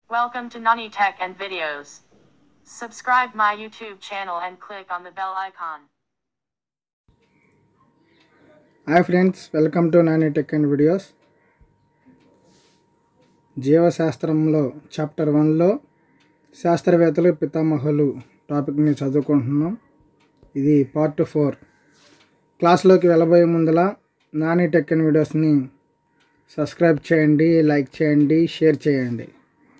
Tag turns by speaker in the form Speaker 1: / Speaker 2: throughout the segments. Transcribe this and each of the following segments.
Speaker 1: Welcome to Nani Tech and Videos. Subscribe my YouTube channel and click on the bell icon.
Speaker 2: Hi friends welcome to Nani tech and videos జీవశాస్త్రంలో chapter వన్లో శాస్త్రవేత్తలు పితామహులు టాపిక్ని చదువుకుంటున్నాం ఇది part four క్లాస్లోకి వెళ్ళబోయే ముందల నాని టెక్ అండ్ వీడియోస్ని సబ్స్క్రైబ్ చేయండి లైక్ చేయండి షేర్ చేయండి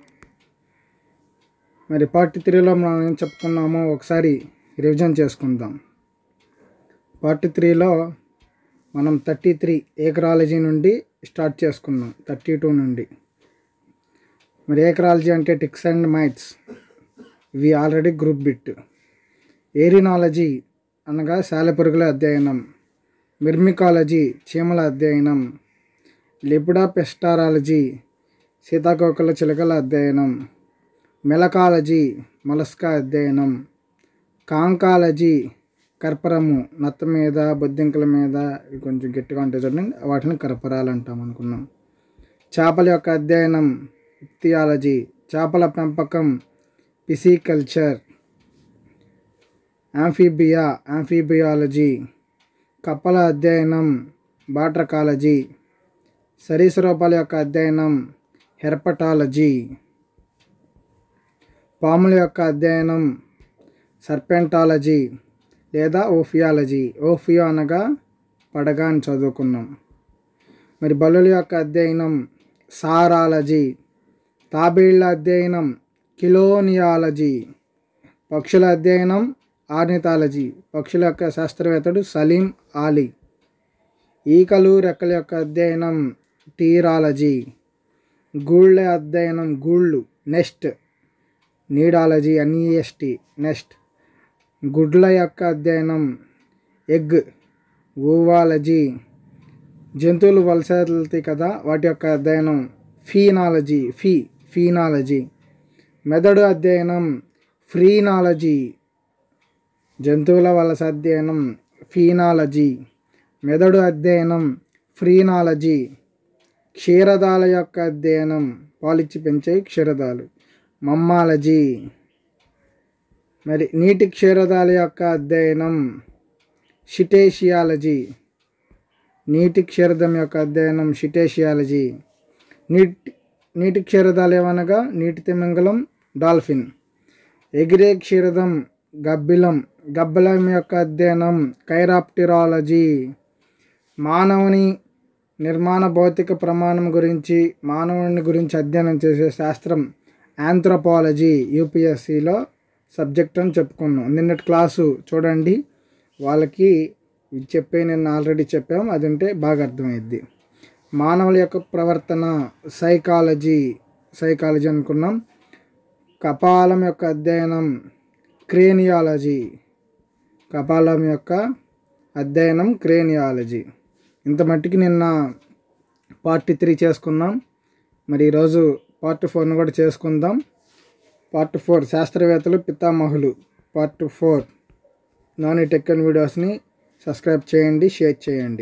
Speaker 2: మరి పార్ట్ త్రీలో మనం ఏం చెప్పుకున్నామో ఒకసారి రివిజన్ చేసుకుందాం పార్ట్ త్రీలో మనం థర్టీ త్రీ ఏకరాలజీ నుండి స్టార్ట్ చేసుకున్నాం థర్టీ టూ నుండి మరి ఏకరాలజీ అంటే టిక్స్ అండ్ మైట్స్ ఇవి ఆల్రెడీ గ్రూప్ బిట్ ఏరినాలజీ అనగా సాలెపురుగుల అధ్యయనం మిర్మికాలజీ చీమల అధ్యయనం లిపిడా పెస్టారాలజీ సీతాకోకల చిలకల అధ్యయనం మెలకాలజీ మలస్కా అధ్యయనం కాంకాలజీ కర్పరము నత్త మీద బొద్దింకల మీద ఇవి కొంచెం గట్టిగా ఉంటాయి చూడండి వాటిని కర్పరాలు అంటాం అనుకున్నాం చేపల యొక్క అధ్యయనం ఇక్తియాలజీ చేపల పెంపకం పిసికల్చర్ యాంఫీబియా యాంఫీబియాలజీ కప్పల అధ్యయనం బాట్రకాలజీ సరీసృపాల యొక్క అధ్యయనం హెర్పటాలజీ పాముల యొక్క అధ్యయనం సర్పెంటాలజీ లేదా ఓఫియాలజీ ఓఫియో అనగా పడగా అని చదువుకున్నాం మరి బలుల యొక్క అధ్యయనం సారాలజీ తాబేళ్ల అధ్యయనం కిలోనియాలజీ పక్షుల అధ్యయనం ఆర్నితాలజీ పక్షుల యొక్క శాస్త్రవేత్తడు సలీం ఆలీ ఈకలు రెక్కల యొక్క అధ్యయనం టీరాలజీ గూళ్ళ అధ్యయనం గూళ్ళు నెస్ట్ నీడాలజీ ఎన్ఈఎస్టి నెస్ట్ గుడ్ల యొక్క అధ్యయనం ఎగ్ ఓవాలజీ జంతువులు వలస వెళ్తాయి కదా వాటి యొక్క అధ్యయనం ఫీనాలజీ ఫీ ఫీనాలజీ మెదడు అధ్యయనం ఫ్రీనాలజీ జంతువుల వలస అధ్యయనం ఫీనాలజీ మెదడు అధ్యయనం ఫ్రీనాలజీ క్షీరదాల యొక్క అధ్యయనం పాలిచ్చి పెంచే క్షీరదాలు మమ్మాలజీ మరి నీటి క్షీరదాల యొక్క అధ్యయనం షిటేషియాలజీ నీటి క్షీరదం యొక్క అధ్యయనం షిటేషియాలజీ నీటి నీటి క్షీరదాలు ఏమనగా నీటి తిమింగలం డాల్ఫిన్ ఎగిరే క్షీరదం గబ్బిలం గబ్బిలం యొక్క అధ్యయనం కైరాప్టిరాలజీ మానవుని నిర్మాణ భౌతిక ప్రమాణం గురించి మానవుని గురించి అధ్యయనం చేసే శాస్త్రం ఆంథ్రోపాలజీ యూపీఎస్సిలో సబ్జెక్ట్ అని చెప్పుకున్నాం నిన్నటి క్లాసు చూడండి వాళ్ళకి ఇది చెప్పే నేను ఆల్రెడీ చెప్పాం అది ఉంటే బాగా అర్థమైద్ది మానవుల యొక్క ప్రవర్తన సైకాలజీ సైకాలజీ అనుకున్నాం కపాలం యొక్క అధ్యయనం క్రేనియాలజీ కపాలం యొక్క అధ్యయనం క్రేనియాలజీ ఇంత మట్టికి నిన్న పార్ట్ త్రీ చేసుకున్నాం మరి ఈరోజు పార్ట్ ఫోర్ను కూడా చేసుకుందాం పార్ట్ ఫోర్ శాస్త్రవేత్తలు పితామహులు part four Nani tech and వీడియోస్ని సబ్స్క్రైబ్ చేయండి షేర్ చేయండి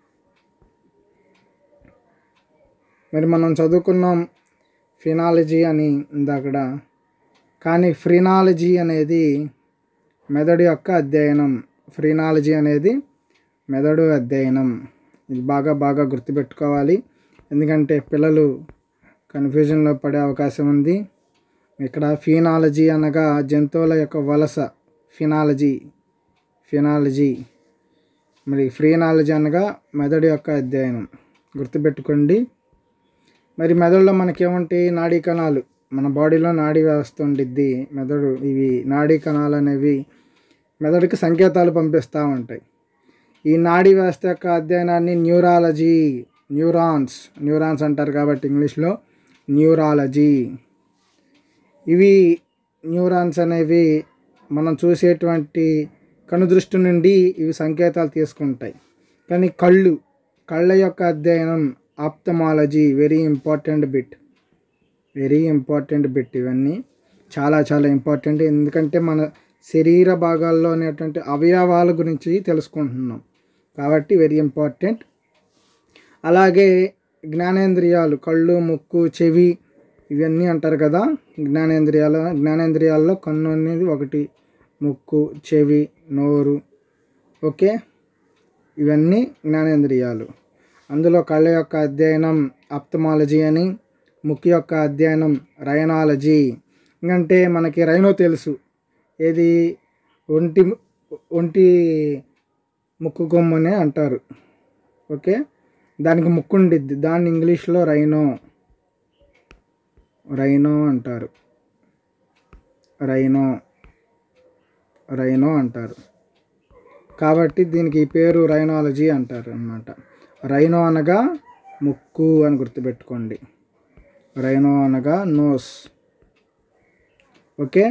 Speaker 2: మరి మనం చదువుకున్నాం ఫినాలజీ అని ఇందాకడ కానీ ఫ్రినాలజీ అనేది మెదడు యొక్క అధ్యయనం ఫ్రినాలజీ అనేది మెదడు అధ్యయనం ఇది బాగా బాగా గుర్తుపెట్టుకోవాలి ఎందుకంటే పిల్లలు కన్ఫ్యూజన్లో పడే అవకాశం ఉంది ఇక్కడ ఫీనాలజీ అనగా జంతువుల యొక్క వలస ఫినాలజీ ఫినాలజీ మరి ఫ్రీనాలజీ అనగా మెదడు యొక్క అధ్యయనం గుర్తుపెట్టుకోండి మరి మెదడులో మనకేముంటాయి నాడీ కణాలు మన బాడీలో నాడీ వ్యవస్థ ఉండిద్ది మెదడు ఇవి నాడీ కణాలు అనేవి మెదడుకి సంకేతాలు పంపిస్తూ ఉంటాయి ఈ నాడీ వ్యవస్థ యొక్క అధ్యయనాన్ని న్యూరాలజీ న్యూరాన్స్ న్యూరాన్స్ అంటారు కాబట్టి ఇంగ్లీష్లో న్యూరాలజీ ఇవి న్యూరాన్స్ అనేవి మనం చూసేటువంటి కనుదృష్టి నుండి ఇవి సంకేతాలు తీసుకుంటాయి కానీ కళ్ళు కళ్ళ యొక్క అధ్యయనం ophthalmology very important bit very important bit ఇవన్నీ చాలా చాలా ఇంపార్టెంట్ ఎందుకంటే మన శరీర భాగాల్లో అనేటువంటి అవయవాల గురించి తెలుసుకుంటున్నాం కాబట్టి వెరీ ఇంపార్టెంట్ అలాగే జ్ఞానేంద్రియాలు కళ్ళు ముక్కు చెవి ఇవన్నీ అంటారు కదా జ్ఞానేంద్రియాలు జ్ఞానేంద్రియాల్లో కన్ను అనేది ఒకటి ముక్కు చెవి నోరు ఓకే ఇవన్నీ జ్ఞానేంద్రియాలు అందులో కళ్ళ యొక్క అధ్యయనం ఆప్తమాలజీ అని ముక్కు యొక్క అధ్యయనం రైనాలజీ ఇంకంటే మనకి రైనో తెలుసు ఏది ఒంటి ఒంటి ముక్కు కొమ్మనే అంటారు ఓకే దానికి ముక్కు ఉండిద్ది దాన్ని ఇంగ్లీష్లో రైనో రైనో అంటారు రైనో రైనో అంటారు కాబట్టి దీనికి ఈ పేరు రైనాలజీ అంటారు అన్నమాట రైనో అనగా ముక్కు అని గుర్తుపెట్టుకోండి రైనో అనగా నోస్ ఓకే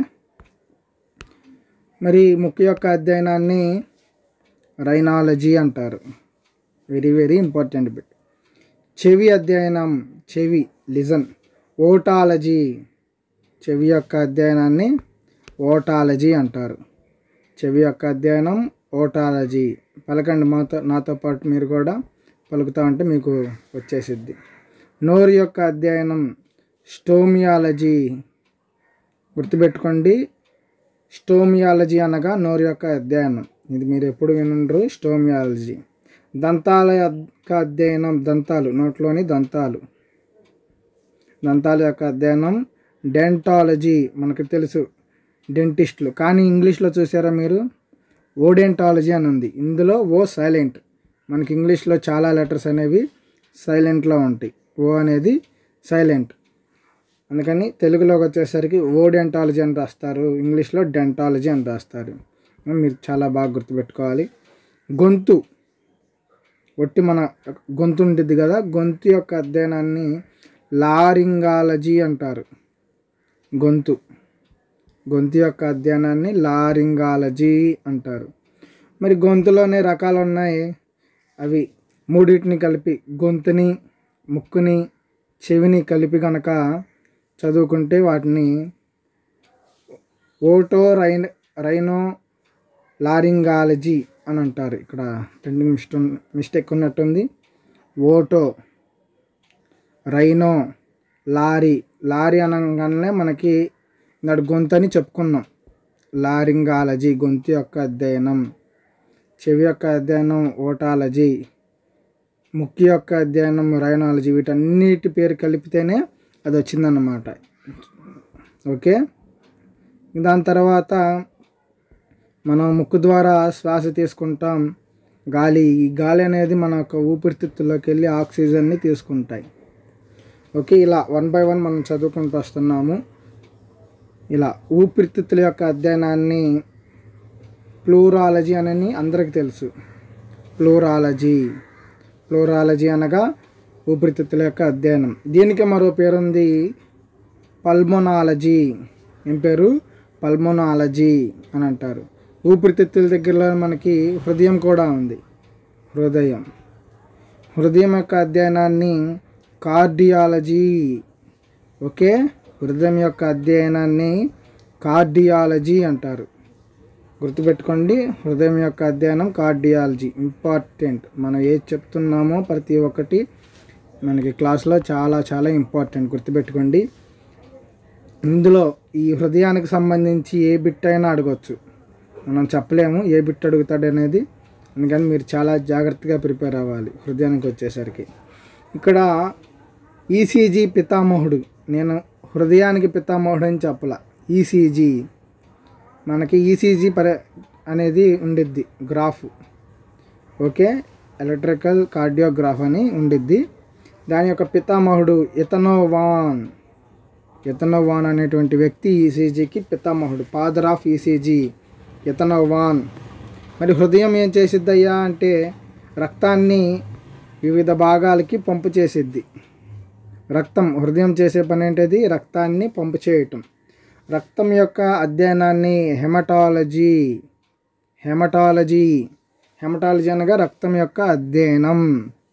Speaker 2: మరి ముక్కు యొక్క అధ్యయనాన్ని రైనాలజీ అంటారు వెరీ వెరీ ఇంపార్టెంట్ బిట్ చెవి అధ్యయనం చెవి లిజన్ ఓటాలజీ చెవి యొక్క అధ్యయనాన్ని ఓటాలజీ అంటారు చెవి యొక్క అధ్యయనం ఓటాలజీ పలకండి మాతో నాతో పాటు మీరు కూడా పలుకుతా ఉంటే మీకు వచ్చేసిద్ది నోరు యొక్క అధ్యయనం స్టోమియాలజీ గుర్తుపెట్టుకోండి స్టోమియాలజీ అనగా నోరు యొక్క అధ్యయనం ఇది మీరు ఎప్పుడు వినుండ్రు స్టోమియాలజీ దంతాల యొక్క అధ్యయనం దంతాలు నోట్లోని దంతాలు దంతాల యొక్క అధ్యయనం డెంటాలజీ మనకు తెలుసు డెంటిస్టులు కానీ ఇంగ్లీష్లో చూసారా మీరు ఓడెంటాలజీ అని ఉంది ఇందులో ఓ సైలెంట్ మనకి ఇంగ్లీష్లో చాలా లెటర్స్ అనేవి సైలెంట్లో ఉంటాయి ఓ అనేది సైలెంట్ అందుకని తెలుగులోకి వచ్చేసరికి ఓడెంటాలజీ అని రాస్తారు ఇంగ్లీష్లో డెంటాలజీ అని రాస్తారు మీరు చాలా బాగా గుర్తుపెట్టుకోవాలి గొంతు ఒట్టి మన గొంతు ఉంటుంది కదా గొంతు యొక్క అధ్యయనాన్ని లారింగాలజీ అంటారు గొంతు గొంతు యొక్క అధ్యయనాన్ని లారింగాలజీ అంటారు మరి గొంతులోనే రకాలు ఉన్నాయి అవి మూడింటిని కలిపి గొంతుని ముక్కుని చెవిని కలిపి కనుక చదువుకుంటే వాటిని ఓటో రైన్ రైనో లారింగాలజీ అని అంటారు ఇక్కడ ప్రింటింగ్ మిస్టేక్ మిస్టేక్ ఉన్నట్టుంది ఓటో రైనో లారీ లారీ అనగానే మనకి నాడు గొంతు అని చెప్పుకున్నాం లారింగాలజీ గొంతు యొక్క అధ్యయనం చెవి యొక్క అధ్యయనం ఓటాలజీ ముక్కు యొక్క అధ్యయనం రైనాలజీ వీటన్నిటి పేరు కలిపితేనే అది వచ్చిందన్నమాట ఓకే దాని తర్వాత మనం ముక్కు ద్వారా శ్వాస తీసుకుంటాం గాలి ఈ గాలి అనేది మన యొక్క ఊపిరితిత్తుల్లోకి వెళ్ళి ఆక్సిజన్ని తీసుకుంటాయి ఓకే ఇలా వన్ బై వన్ మనం చదువుకుంటూ వస్తున్నాము ఇలా ఊపిరితిత్తుల యొక్క అధ్యయనాన్ని ప్లూరాలజీ అని అందరికీ తెలుసు ప్లూరాలజీ ప్లూరాలజీ అనగా ఊపిరితిత్తుల యొక్క అధ్యయనం దీనికి మరో పేరుంది పల్మోనాలజీ ఏం పేరు పల్మోనాలజీ అని అంటారు ఊపిరితిత్తుల దగ్గరలో మనకి హృదయం కూడా ఉంది హృదయం హృదయం యొక్క అధ్యయనాన్ని కార్డియాలజీ ఓకే హృదయం యొక్క అధ్యయనాన్ని కార్డియాలజీ అంటారు గుర్తుపెట్టుకోండి హృదయం యొక్క అధ్యయనం కార్డియాలజీ ఇంపార్టెంట్ మనం ఏది చెప్తున్నామో ప్రతి ఒక్కటి మనకి క్లాస్లో చాలా చాలా ఇంపార్టెంట్ గుర్తుపెట్టుకోండి ఇందులో ఈ హృదయానికి సంబంధించి ఏ బిట్ అయినా అడగవచ్చు మనం చెప్పలేము ఏ బిట్ అడుగుతాడు అనేది అందుకని మీరు చాలా జాగ్రత్తగా ప్రిపేర్ అవ్వాలి హృదయానికి వచ్చేసరికి ఇక్కడ ఈసీజీ పితామహుడు నేను హృదయానికి పితామహుడు అని చెప్పలా ఈసీజీ మనకి ఈసీజీ పర అనేది ఉండిద్ది గ్రాఫ్ ఓకే ఎలక్ట్రికల్ కార్డియోగ్రాఫ్ అని ఉండిద్ది దాని యొక్క పితామహుడు ఇథనోవాన్ ఇథనోవాన్ అనేటువంటి వ్యక్తి ఈసీజీకి పితామహుడు ఫాదర్ ఆఫ్ ఈసీజీ ఇథనోవాన్ మరి హృదయం ఏం చేసిద్దయ్యా అంటే రక్తాన్ని వివిధ భాగాలకి పంపు చేసిద్ది రక్తం హృదయం చేసే పని ఏంటిది రక్తాన్ని పంపు చేయటం రక్తం యొక్క అధ్యయనాన్ని హెమటాలజీ హెమటాలజీ హెమటాలజీ అనగా రక్తం యొక్క అధ్యయనం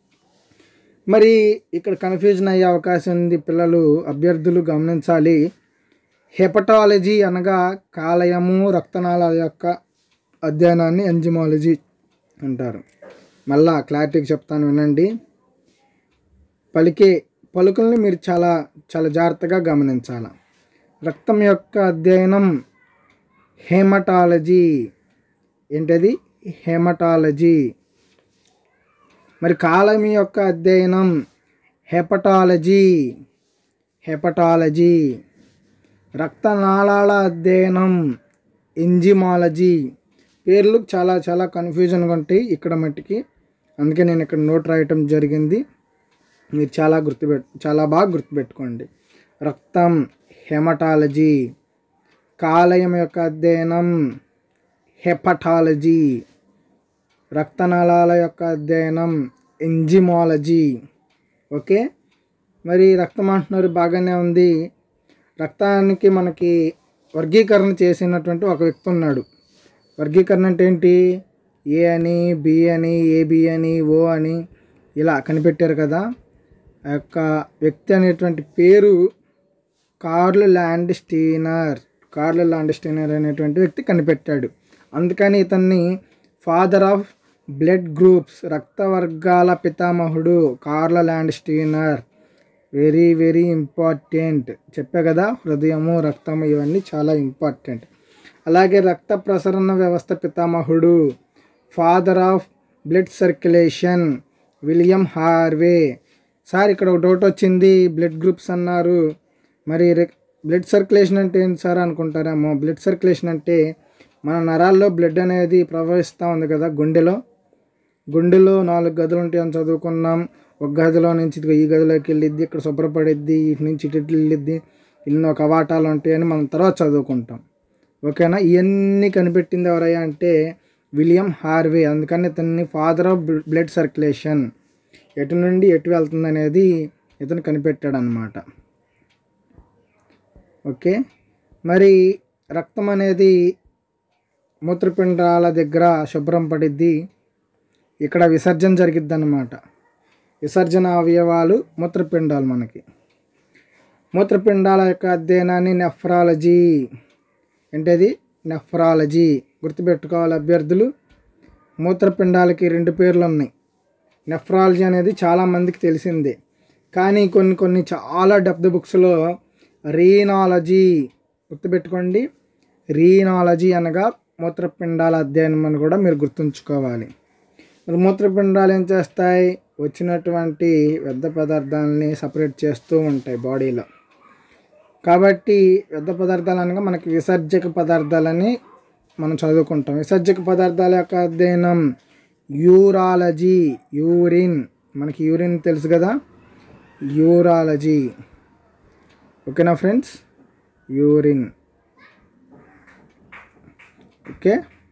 Speaker 2: మరి ఇక్కడ కన్ఫ్యూజన్ అయ్యే అవకాశం ఉంది పిల్లలు అభ్యర్థులు గమనించాలి హెపటాలజీ అనగా కాలయము రక్తనాళాల యొక్క అధ్యయనాన్ని ఎంజిమాలజీ అంటారు మళ్ళా క్లారిటీకి చెప్తాను వినండి పలికే పలుకుల్ని మీరు చాలా చాలా జాగ్రత్తగా గమనించాలి రక్తం యొక్క అధ్యయనం హేమటాలజీ ఏంటది హేమటాలజీ మరి కాలం యొక్క అధ్యయనం హెపటాలజీ హెపటాలజీ రక్తనాళాల అధ్యయనం ఎంజిమాలజీ పేర్లు చాలా చాలా కన్ఫ్యూజన్గా ఉంటాయి ఇక్కడ మట్టికి అందుకే నేను ఇక్కడ నోట్ రాయటం జరిగింది మీరు చాలా గుర్తుపెట్ చాలా బాగా గుర్తుపెట్టుకోండి రక్తం హెమటాలజీ కాలేయం యొక్క అధ్యయనం హెపటాలజీ రక్తనాళాల యొక్క అధ్యయనం ఎంజిమాలజీ ఓకే మరి రక్తం అంటున్నారు బాగానే ఉంది రక్తానికి మనకి వర్గీకరణ చేసినటువంటి ఒక వ్యక్తి ఉన్నాడు వర్గీకరణ అంటే ఏంటి ఏ అని బి అని ఏబి అని ఓ అని ఇలా కనిపెట్టారు కదా ఆ యొక్క వ్యక్తి అనేటువంటి పేరు Karl Landsteiner Karl Landsteiner అనేటువంటి వ్యక్తి కనిపెట్టాడు అందుకని ఇతన్ని ఫాదర్ ఆఫ్ బ్లడ్ గ్రూప్స్ రక్త వర్గాల పితామహుడు Karl Landsteiner very very important చెప్పా కదా హృదయము రక్తము ఇవన్నీ చాలా ఇంపార్టెంట్ అలాగే రక్త ప్రసరణ వ్యవస్థ పితామహుడు father of blood circulation William Harvey sir ఇక్కడ ఒక డౌట్ వచ్చింది బ్లడ్ గ్రూప్స్ అన్నారు మరి బ్లడ్ సర్క్యులేషన్ అంటే ఏంటి సార్ అనుకుంటారేమో బ్లడ్ సర్క్యులేషన్ అంటే మన నరాల్లో బ్లడ్ అనేది ప్రవహిస్తూ ఉంది కదా గుండెలో గుండెలో నాలుగు గదులు ఉంటాయని చదువుకున్నాం ఒక గదిలో నుంచి ఇదిగో ఈ గదిలోకి వెళ్ళిద్ది ఇక్కడ శుభ్రపడిద్ది ఇటు నుంచి ఇటు ఇటు వెళ్ళిద్ది ఎన్నో కవాటాలు ఉంటాయని మనం తర్వాత చదువుకుంటాం ఓకేనా ఇవన్నీ కనిపెట్టింది ఎవరయ్యా అంటే విలియం హార్వే అందుకని ఇతన్ని ఫాదర్ ఆఫ్ బ్లడ్ సర్క్యులేషన్ ఎటు నుండి ఎటు వెళ్తుంది అనేది ఇతను కనిపెట్టాడు అనమాట ఓకే మరి రక్తం అనేది మూత్రపిండాల దగ్గర శుభ్రం పడిద్ది ఇక్కడ విసర్జన జరిగిద్ది అనమాట విసర్జన అవయవాలు మూత్రపిండాలు మనకి మూత్రపిండాల యొక్క అధ్యయనాన్ని నెఫ్రాలజీ ఏంటది నెఫ్రాలజీ గుర్తుపెట్టుకోవాలి అభ్యర్థులు మూత్రపిండాలకి రెండు పేర్లు ఉన్నాయి నెఫ్రాలజీ అనేది చాలామందికి తెలిసిందే కానీ కొన్ని కొన్ని చాలా డెప్త్ బుక్స్లో రీనాలజీ గుర్తుపెట్టుకోండి రీనాలజీ అనగా మూత్రపిండాల అధ్యయనం అని కూడా మీరు గుర్తుంచుకోవాలి మరి మూత్రపిండాలు ఏం చేస్తాయి వచ్చినటువంటి వ్యర్థ పదార్థాలని సపరేట్ చేస్తూ ఉంటాయి బాడీలో కాబట్టి వ్యర్థ పదార్థాలు అనగా మనకి విసర్జక పదార్థాలని మనం చదువుకుంటాం విసర్జక పదార్థాల యొక్క అధ్యయనం యూరాలజీ యూరిన్ మనకి యూరిన్ తెలుసు కదా యూరాలజీ ఓకేనా ఫ్రెండ్స్ యూరిన్ ఓకే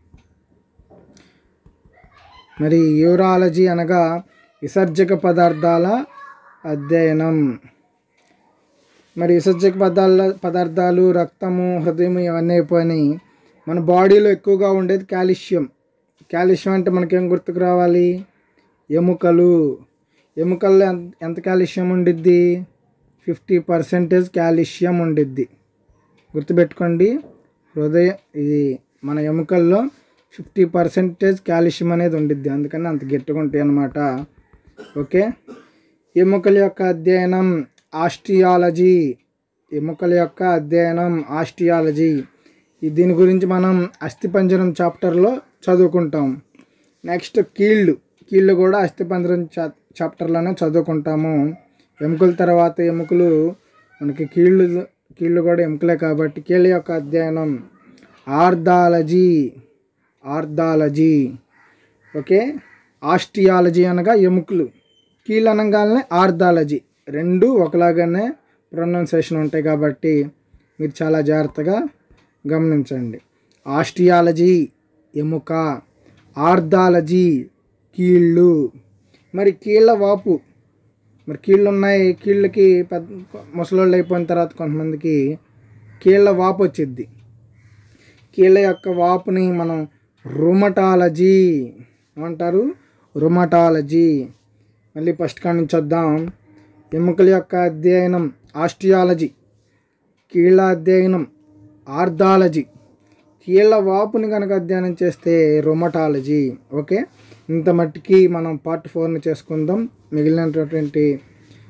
Speaker 2: మరి యూరాలజీ అనగా విసర్జక పదార్థాల అధ్యయనం మరి విసర్జక పదార్థాల పదార్థాలు రక్తము హృదయం ఇవన్నీ అయిపోయినాయి మన బాడీలో ఎక్కువగా ఉండేది కాల్షియం కాల్షియం అంటే మనకేం గుర్తుకు రావాలి ఎముకలు ఎముకల్లో ఎంత ఎంత కాల్షియం ఉండిద్ది ఫిఫ్టీ పర్సెంటేజ్ కాల్షియం ఉండిద్ది గుర్తుపెట్టుకోండి హృదయ ఇది మన ఎముకల్లో ఫిఫ్టీ పర్సెంటేజ్ కాల్షియం అనేది ఉండిద్ది అందుకని అంత గట్టిగా ఉంటాయి అన్నమాట ఓకే ఎముకల యొక్క అధ్యయనం ఆస్టియాలజీ ఎముకల యొక్క అధ్యయనం ఆస్టియాలజీ ఈ దీని గురించి మనం అస్థిపంజరం చాప్టర్లో చదువుకుంటాం నెక్స్ట్ కీళ్ళు కీళ్ళు కూడా అస్థిపంజరం చా చాప్టర్లోనే చదువుకుంటాము ఎముకల తర్వాత ఎముకలు మనకి కీళ్ళు కీళ్ళు కూడా ఎముకలే కాబట్టి కీళ్ళ యొక్క అధ్యయనం ఆర్థాలజీ ఆర్థాలజీ ఓకే ఆస్టియాలజీ అనగా ఎముకలు కీళ్ళు అనగానే ఆర్థాలజీ రెండు ఒకలాగానే ప్రొనౌన్సేషన్ ఉంటాయి కాబట్టి మీరు చాలా జాగ్రత్తగా గమనించండి ఆస్టియాలజీ ఎముక ఆర్థాలజీ కీళ్ళు మరి కీళ్ళ వాపు మరి కీళ్ళు ఉన్నాయి కీళ్ళకి పెద్ద ముసలోళ్ళు అయిపోయిన తర్వాత కొంతమందికి కీళ్ళ వాపు వచ్చిద్ది కీళ్ళ యొక్క వాపుని మనం రుమటాలజీ ఏమంటారు రుమటాలజీ మళ్ళీ ఫస్ట్ కాడి నుంచి వద్దాం ఎముకల యొక్క అధ్యయనం ఆస్టియాలజీ కీళ్ళ అధ్యయనం ఆర్థాలజీ కీళ్ళ వాపుని కనుక అధ్యయనం చేస్తే రుమటాలజీ ఓకే ఇంత మట్టికి మనం పార్ట్ ఫోర్ని చేసుకుందాం మిగిలినటువంటి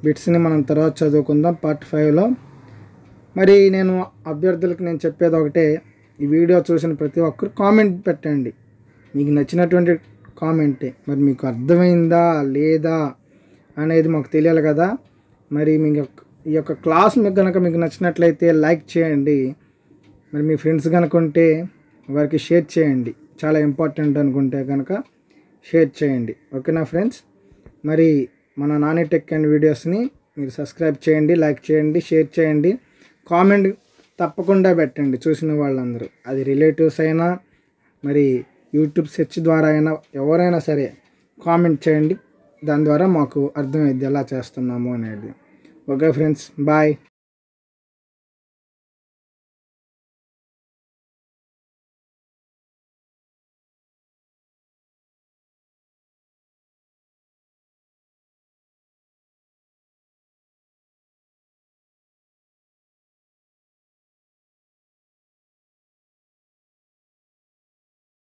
Speaker 2: బిట్స్ని మనం తర్వాత చదువుకుందాం పార్ట్ ఫైవ్లో మరి నేను అభ్యర్థులకు నేను చెప్పేది ఒకటే ఈ వీడియో చూసిన ప్రతి ఒక్కరు కామెంట్ పెట్టండి మీకు నచ్చినటువంటి కామెంటే మరి మీకు అర్థమైందా లేదా అనేది మాకు తెలియాలి కదా మరి మీ యొక్క ఈ యొక్క క్లాస్ మీకు కనుక మీకు నచ్చినట్లయితే లైక్ చేయండి మరి మీ ఫ్రెండ్స్ కనుక ఉంటే వారికి షేర్ చేయండి చాలా ఇంపార్టెంట్ అనుకుంటే కనుక షేర్ చేయండి ఓకేనా ఫ్రెండ్స్ మరి మన నాని టెక్ అండ్ వీడియోస్ని మీరు సబ్స్క్రైబ్ చేయండి లైక్ చేయండి షేర్ చేయండి కామెంట్ తప్పకుండా పెట్టండి చూసిన వాళ్ళందరూ అది రిలేటివ్స్ అయినా మరి యూట్యూబ్ సెర్చ్ ద్వారా అయినా ఎవరైనా సరే కామెంట్ చేయండి దాని ద్వారా మాకు అర్థమైద్ది ఎలా చేస్తున్నాము అనేది ఓకే ఫ్రెండ్స్ బాయ్